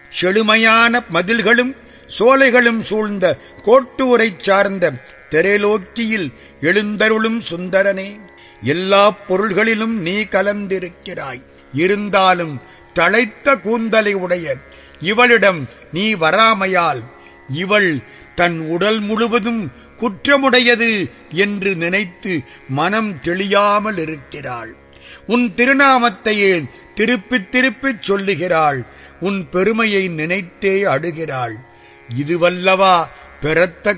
செழுமையான மதில்களும் சோலைகளும் சூழ்ந்த கோட்டுவரை சார்ந்த தெரேலோக்கியில் எழுந்தருளும் சுந்தரனே எல்லா பொருள்களிலும் நீ கலந்திருக்கிறாய் இருந்தாலும் தழைத்த கூந்தலை உடைய இவளிடம் நீ வராமையால் இவள் தன் உடல் முழுவதும் குற்றமுடையது என்று நினைத்து மனம் தெளியாமல் இருக்கிறாள் உன் திருநாமத்தையே திருப்பித் திருப்பிச் சொல்லுகிறாள் உன் பெருமையை நினைத்தே அடுகிறாள் இதுவல்லவா பெறத்தக்க